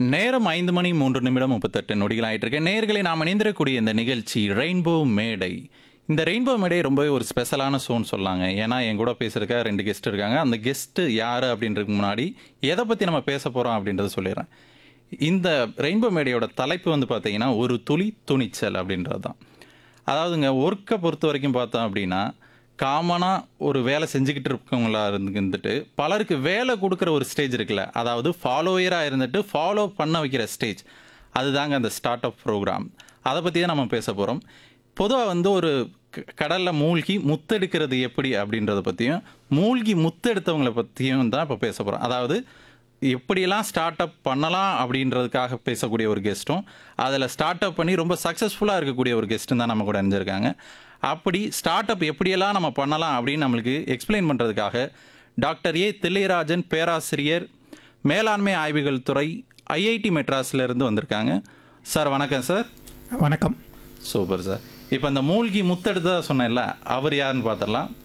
நேரம் ஐந்து மணி மூன்று நிமிடம் முப்பத்தெட்டு நொடிகள் ஆயிட்டு இருக்கு நேர்களை நாம் இணைந்திருக்கக்கூடிய இந்த நிகழ்ச்சி ரெயின்போ மேடை இந்த ரெயின்போ மேடை ரொம்பவே ஒரு ஸ்பெஷலான ஷோன்னு சொல்லாங்க ஏன்னா என் கூட பேசுறதுக்காக ரெண்டு கெஸ்ட் இருக்காங்க அந்த கெஸ்ட் யாரு அப்படின்றதுக்கு முன்னாடி எதை பத்தி நம்ம பேச போறோம் அப்படின்றத சொல்லிடுறேன் இந்த ரெயின்போ மேடையோட தலைப்பு வந்து பார்த்தீங்கன்னா ஒரு துளி துணிச்சல் அப்படின்றது தான் அதாவதுங்க ஒர்க்கை பொறுத்த வரைக்கும் பார்த்தோம் அப்படின்னா காமனாக ஒரு வேலை செஞ்சுக்கிட்டு இருக்கவங்களா இருந்து இருந்துட்டு பலருக்கு வேலை கொடுக்குற ஒரு ஸ்டேஜ் இருக்குல்ல அதாவது ஃபாலோயராக இருந்துட்டு ஃபாலோ பண்ண வைக்கிற ஸ்டேஜ் அதுதாங்க அந்த ஸ்டார்ட் அப் ப்ரோக்ராம் அதை பற்றி தான் நம்ம பேச போகிறோம் பொதுவாக வந்து ஒரு க- கடல்ல மூழ்கி முத்தெடுக்கிறது எப்படி அப்படின்றத பற்றியும் மூழ்கி முத்தெடுத்தவங்களை பற்றியும் தான் இப்போ பேச போகிறோம் அதாவது எப்படியெல்லாம் ஸ்டார்ட் அப் பண்ணலாம் அப்படின்றதுக்காக பேசக்கூடிய ஒரு கெஸ்ட்டும் அதில் ஸ்டார்ட் அப் பண்ணி ரொம்ப சக்ஸஸ்ஃபுல்லாக இருக்கக்கூடிய ஒரு கெஸ்ட்டும் தான் நம்ம கூட இணைஞ்சிருக்காங்க அப்படி ஸ்டார்ட் அப் எப்படியெல்லாம் நம்ம பண்ணலாம் அப்படின்னு நம்மளுக்கு எக்ஸ்பிளைன் பண்ணுறதுக்காக டாக்டர் ஏ தில்லைராஜன் பேராசிரியர் மேலாண்மை ஆய்வுகள் துறை ஐஐடி மெட்ராஸ்ல இருந்து வந்திருக்காங்க சார் வணக்கம் சார் வணக்கம் சூப்பர் சார் இப்போ இந்த மூழ்கி முத்தெடுத்ததா சொன்னேன்ல அவர் யாருன்னு பார்த்துடலாம்